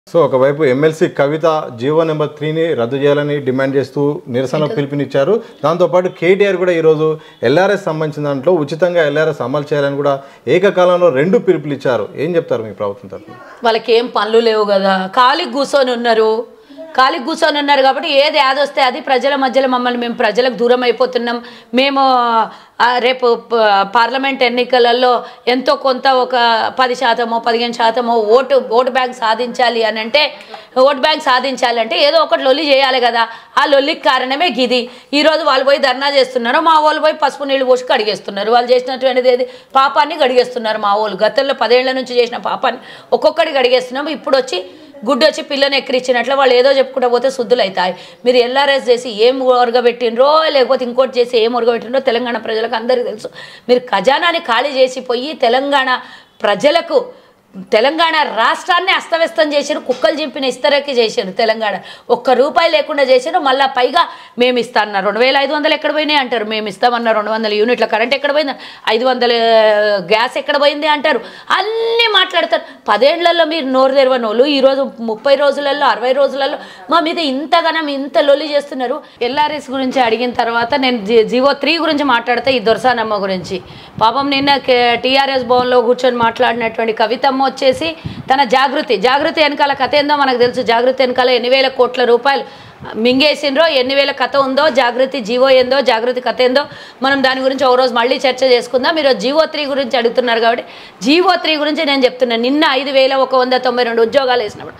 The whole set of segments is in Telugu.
సో ఒకవైపు ఎమ్మెల్సీ కవిత జీవో నెంబర్ త్రీని రద్దు చేయాలని డిమాండ్ చేస్తూ నిరసన పిలుపునిచ్చారు దాంతోపాటు కేటీఆర్ కూడా ఈరోజు ఎల్ఆర్ఎస్ సంబంధించిన దాంట్లో ఉచితంగా ఎల్ఆర్ఎస్ అమలు చేయాలని కూడా ఏకకాలంలో రెండు పిలుపులు ఇచ్చారు ఏం చెప్తారు మీ ప్రభుత్వం తరఫున వాళ్ళకి ఏం పనులు లేవు కదా ఖాళీ కూర్చొని ఉన్నారు ఖాళీ కూర్చొని ఉన్నారు కాబట్టి ఏది యాద వస్తే అది ప్రజల మధ్యలో మమ్మల్ని మేము ప్రజలకు దూరం అయిపోతున్నాం మేము ఆ, రేపు ప- పార్లమెంట్ ఎన్నికలలో ఎంతో కొంత ఒక పది శాతమో పదిహేను శాతమో ఓటు ఓటు బ్యాంక్ సాధించాలి అని అంటే ఓటు బ్యాంక్ సాధించాలంటే ఏదో ఒకటి లొల్లి చేయాలి కదా ఆ లొల్లికి కారణమే గిది ఈరోజు వాళ్ళు పోయి ధర్నా చేస్తున్నారు మా వాళ్ళు పోయి పసుపు నీళ్ళు పోసి కడిగేస్తున్నారు వాళ్ళు చేసినటువంటిది ఏది పాపాన్ని కడిగేస్తున్నారు మా వాళ్ళు గతంలో పదేళ్ల నుంచి చేసిన పాపాన్ని ఒక్కొక్కటి కడిగేస్తున్నాం ఇప్పుడు వచ్చి గుడ్డు వచ్చి పిల్లని ఎక్కిరిచ్చినట్లు వాళ్ళు ఏదో చెప్పుకుంటూ పోతే శుద్ధులు అవుతాయి మీరు ఎల్ఆర్ఎస్ చేసి ఏం ఒరగబెట్టినరో లేకపోతే ఇంకోటి చేసి ఏం ఒరగబెట్టినరో తెలంగాణ ప్రజలకు అందరికీ తెలుసు మీరు ఖజానాని ఖాళీ చేసి పోయి తెలంగాణ ప్రజలకు తెలంగాణ రాష్ట్రాన్ని అస్తవ్యస్తం చేశారు కుక్కలు చింపిన ఇస్తరకి చేశారు తెలంగాణ ఒక్క రూపాయి లేకుండా చేశారు మళ్ళీ పైగా మేము ఇస్తామన్నారు రెండు వేల ఐదు వందలు ఎక్కడ పోయినాయి అంటారు మేము ఇస్తామన్నారు రెండు వందల యూనిట్ల కరెంట్ ఎక్కడ పోయింది ఐదు వందల గ్యాస్ ఎక్కడ పోయింది అంటారు అన్నీ మాట్లాడతారు పదేళ్లలో మీరు నోరు తెరవని వాళ్ళు ఈరోజు ముప్పై రోజులలో అరవై రోజులలో మా మీద ఇంతగానం ఇంత లొల్లి చేస్తున్నారు ఎల్ఆర్ఎస్ గురించి అడిగిన తర్వాత నేను జీ- జీవో త్రీ గురించి మాట్లాడితే ఈ దొరసానమ్మ గురించి పాపం నిన్న టీఆర్ఎస్ భవన్లో కూర్చొని మాట్లాడినటువంటి కవితమ్మ వచ్చేసి తన జాగృతి జాగృతి వెనకాల కథ ఏందో మనకు తెలుసు జాగృతి వెనకాల ఎన్ని వేల కోట్ల రూపాయలు మింగేసిండ్రో ఎన్ని వేల కథ ఉందో జాగృతి జీవో ఏందో జాగృతి కథ ఏందో మనం దాని గురించి ఒక రోజు మళ్ళీ చర్చ చేసుకుందాం మీరు జీవో త్రీ గురించి అడుగుతున్నారు కాబట్టి జీవో త్రీ గురించి నేను చెప్తున్నాను నిన్న ఐదు వేల ఒక వంద తొంభై రెండు ఉద్యోగాలు వేసినప్పుడు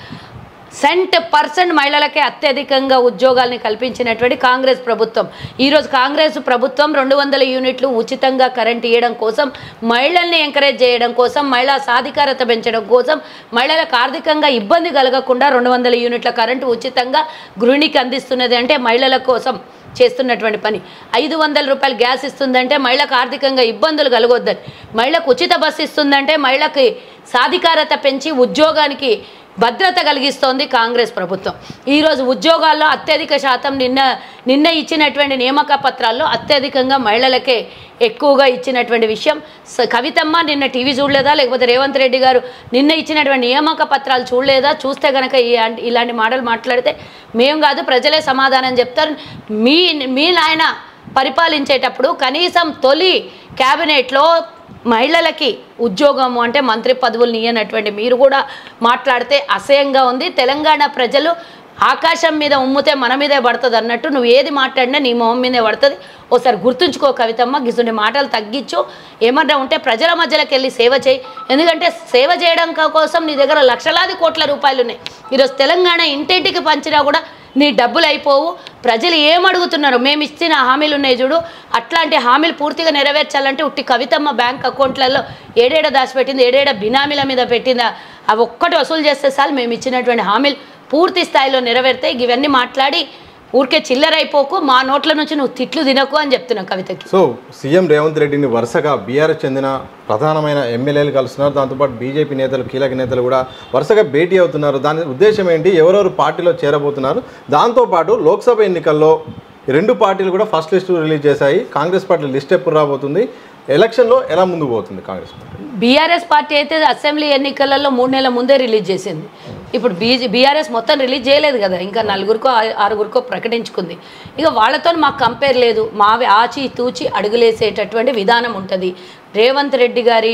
సెంట్ పర్సెంట్ మహిళలకే అత్యధికంగా ఉద్యోగాల్ని కల్పించినటువంటి కాంగ్రెస్ ప్రభుత్వం ఈరోజు కాంగ్రెస్ ప్రభుత్వం రెండు వందల యూనిట్లు ఉచితంగా కరెంట్ ఇవ్వడం కోసం మహిళల్ని ఎంకరేజ్ చేయడం కోసం మహిళా సాధికారత పెంచడం కోసం మహిళలకు ఆర్థికంగా ఇబ్బంది కలగకుండా రెండు వందల యూనిట్ల కరెంటు ఉచితంగా గృహిణికి అందిస్తున్నది అంటే మహిళల కోసం చేస్తున్నటువంటి పని ఐదు వందల రూపాయలు గ్యాస్ ఇస్తుందంటే మహిళకు ఆర్థికంగా ఇబ్బందులు కలగొద్దని మహిళకు ఉచిత బస్సు ఇస్తుందంటే మహిళకి సాధికారత పెంచి ఉద్యోగానికి భద్రత కలిగిస్తోంది కాంగ్రెస్ ప్రభుత్వం ఈరోజు ఉద్యోగాల్లో అత్యధిక శాతం నిన్న నిన్న ఇచ్చినటువంటి నియామక పత్రాల్లో అత్యధికంగా మహిళలకే ఎక్కువగా ఇచ్చినటువంటి విషయం స- కవితమ్మ నిన్న టీవీ చూడలేదా లేకపోతే రేవంత్ రెడ్డి గారు నిన్న ఇచ్చినటువంటి నియామక పత్రాలు చూడలేదా చూస్తే కనుక ఈ- ఇలాంటి మాటలు మాట్లాడితే మేము కాదు ప్రజలే సమాధానం చెప్తారు మీ మీ నాయన పరిపాలించేటప్పుడు కనీసం తొలి క్యాబినెట్లో మహిళలకి ఉద్యోగము అంటే మంత్రి పదవులు ఇయ్యనటువంటి మీరు కూడా మాట్లాడితే అసహ్యంగా ఉంది తెలంగాణ ప్రజలు ఆకాశం మీద ఉమ్మితే మన మీదే పడుతుంది అన్నట్టు నువ్వు ఏది మాట్లాడినా నీ మొహం మీదే పడుతుంది ఓసారి గుర్తుంచుకో కవితమ్మ గిసుండి మాటలు తగ్గించు ఏమన్నా ఉంటే ప్రజల మధ్యలోకి వెళ్ళి సేవ చేయి ఎందుకంటే సేవ చేయడం కోసం నీ దగ్గర లక్షలాది కోట్ల రూపాయలు ఉన్నాయి ఈరోజు తెలంగాణ ఇంటింటికి పంచినా కూడా నీ డబ్బులు అయిపోవు ప్రజలు ఏమడుగుతున్నారు మేము ఇచ్చిన హామీలు ఉన్నాయి చూడు అట్లాంటి హామీలు పూర్తిగా నెరవేర్చాలంటే ఉట్టి కవితమ్మ బ్యాంక్ అకౌంట్లలో ఏడేడ దాచిపెట్టింది ఏడేడ బినామీల మీద పెట్టిందా అవి ఒక్కటి వసూలు చేస్తే సార్ మేము ఇచ్చినటువంటి హామీలు పూర్తి స్థాయిలో నెరవేరుతాయి ఇవన్నీ మాట్లాడి ఊరికే చిల్లరైపోకు మా నోట్ల నుంచి నువ్వు తిట్లు తినకు అని చెప్తున్నావు కవితకి సో సీఎం రేవంత్ రెడ్డిని వరుసగా బీఆర్ఎస్ చెందిన ప్రధానమైన ఎమ్మెల్యేలు కలుస్తున్నారు దాంతోపాటు బీజేపీ నేతలు కీలక నేతలు కూడా వరుసగా భేటీ అవుతున్నారు దాని ఉద్దేశం ఏంటి ఎవరెవరు పార్టీలో చేరబోతున్నారు దాంతోపాటు లోక్సభ ఎన్నికల్లో ఈ రెండు పార్టీలు కూడా ఫస్ట్ లిస్ట్ రిలీజ్ చేశాయి కాంగ్రెస్ పార్టీ లిస్ట్ ఎప్పుడు రాబోతుంది ఎలక్షన్లో ఎలా ముందుకు పోతుంది కాంగ్రెస్ పార్టీ బీఆర్ఎస్ పార్టీ అయితే అసెంబ్లీ ఎన్నికలలో మూడు నెలల ముందే రిలీజ్ చేసింది ఇప్పుడు బీజే బీఆర్ఎస్ మొత్తం రిలీజ్ చేయలేదు కదా ఇంకా నలుగురికో ఆ- ఆరుగురికో ప్రకటించుకుంది ఇక వాళ్ళతో మాకు కంపేర్ లేదు మావి ఆచి తూచి అడుగులేసేటటువంటి విధానం ఉంటుంది రేవంత్ రెడ్డి గారి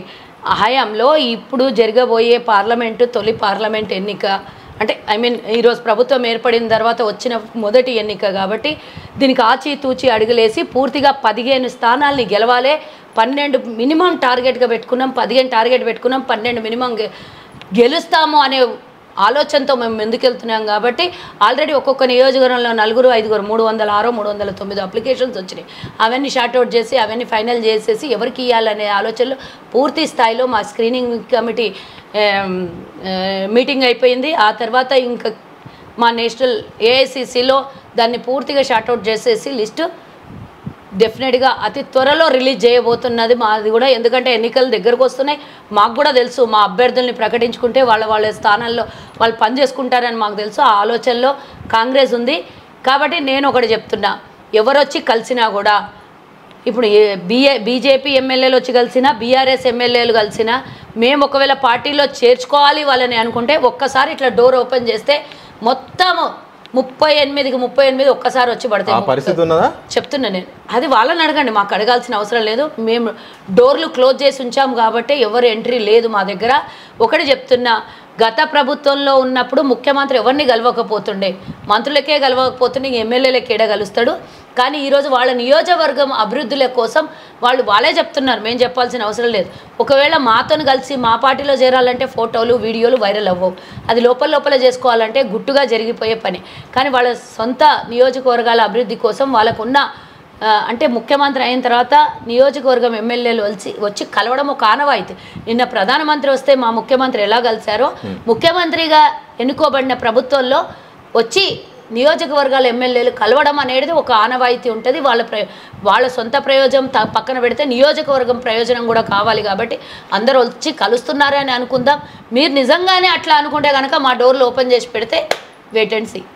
హయాంలో ఇప్పుడు జరగబోయే పార్లమెంటు తొలి పార్లమెంట్ ఎన్నిక అంటే ఐ మీన్ ఈరోజు ప్రభుత్వం ఏర్పడిన తర్వాత వచ్చిన మొదటి ఎన్నిక కాబట్టి దీనికి ఆచి తూచి అడుగులేసి పూర్తిగా పదిహేను స్థానాల్ని గెలవాలే పన్నెండు మినిమం టార్గెట్గా పెట్టుకున్నాం పదిహేను టార్గెట్ పెట్టుకున్నాం పన్నెండు మినిమం గె- గెలుస్తాము అనే ఆలోచనతో మేము ముందుకెళ్తున్నాం కాబట్టి ఆల్రెడీ ఒక్కొక్క నియోజకవర్గంలో నలుగురు ఐదుగురు మూడు వందల ఆరో మూడు వందల తొమ్మిది అప్లికేషన్స్ వచ్చినాయి అవన్నీ షార్ట్అవుట్ చేసి అవన్నీ ఫైనల్ చేసేసి ఎవరికి ఇవ్వాలనే ఆలోచనలో పూర్తి స్థాయిలో మా స్క్రీనింగ్ కమిటీ ఏం, ఏ, మీటింగ్ అయిపోయింది ఆ తర్వాత ఇంకా మా నేషనల్ ఏఐసిసిలో దాన్ని పూర్తిగా షార్ట్అవుట్ చేసేసి లిస్టు డెఫినెట్గా అతి త్వరలో రిలీజ్ చేయబోతున్నది మాది కూడా ఎందుకంటే ఎన్నికలు దగ్గరకు వస్తున్నాయి మాకు కూడా తెలుసు మా అభ్యర్థుల్ని ప్రకటించుకుంటే వాళ్ళ వాళ్ళ స్థానాల్లో వాళ్ళు పని చేసుకుంటారని మాకు తెలుసు ఆ ఆలోచనలో కాంగ్రెస్ ఉంది కాబట్టి నేను ఒకటి చెప్తున్నా ఎవరొచ్చి కలిసినా కూడా ఇప్పుడు ఏ- బిఏ బీజేపీ ఎమ్మెల్యేలు వచ్చి కలిసినా బీఆర్ఎస్ ఎమ్మెల్యేలు కలిసినా మేము ఒకవేళ పార్టీలో చేర్చుకోవాలి వాళ్ళని అనుకుంటే ఒక్కసారి ఇట్లా డోర్ ఓపెన్ చేస్తే మొత్తము ముప్పై ఎనిమిదికి ముప్పై ఎనిమిది ఒక్కసారి వచ్చి ఆ పడతాయి పరిస్థితి ఉన్నదా చెప్తున్నా నేను అది వాళ్ళని అడగండి మాకు అడగాల్సిన అవసరం లేదు మేము డోర్లు క్లోజ్ చేసి ఉంచాం కాబట్టి ఎవరు ఎంట్రీ లేదు మా దగ్గర ఒకటి చెప్తున్నా గత ప్రభుత్వంలో ఉన్నప్పుడు ముఖ్యమంత్రి ఎవరిని గెలవకపోతుండే మంత్రులకే గెలవకపోతుండే ఇంక ఎమ్మెల్యేలకి ఏడ గెలుస్తాడు కానీ ఈరోజు వాళ్ళ నియోజకవర్గం అభివృద్ధుల కోసం వాళ్ళు వాళ్ళే చెప్తున్నారు మేము చెప్పాల్సిన అవసరం లేదు ఒకవేళ మాతో కలిసి మా పార్టీలో చేరాలంటే ఫోటోలు వీడియోలు వైరల్ అవ్వవు అది లోపల లోపల చేసుకోవాలంటే గుట్టుగా జరిగిపోయే పని కానీ వాళ్ళ సొంత నియోజకవర్గాల అభివృద్ధి కోసం వాళ్ళకున్న ఆ, అంటే ముఖ్యమంత్రి అయిన తర్వాత నియోజకవర్గం ఎమ్మెల్యేలు వచ్చి వచ్చి కలవడం ఒక ఆనవాయితీ నిన్న ప్రధానమంత్రి వస్తే మా ముఖ్యమంత్రి ఎలా కలిశారో ముఖ్యమంత్రిగా ఎన్నుకోబడిన ప్రభుత్వంలో వచ్చి నియోజకవర్గాల ఎమ్మెల్యేలు కలవడం అనేది ఒక ఆనవాయితీ ఉంటుంది వాళ్ళ ప్ర వాళ్ళ సొంత ప్రయోజనం త- పక్కన పెడితే నియోజకవర్గం ప్రయోజనం కూడా కావాలి కాబట్టి అందరూ వచ్చి కలుస్తున్నారని అనుకుందాం మీరు నిజంగానే అట్లా అనుకుంటే కనుక మా డోర్లు ఓపెన్ చేసి పెడితే వెయిట్ అండ్ సీ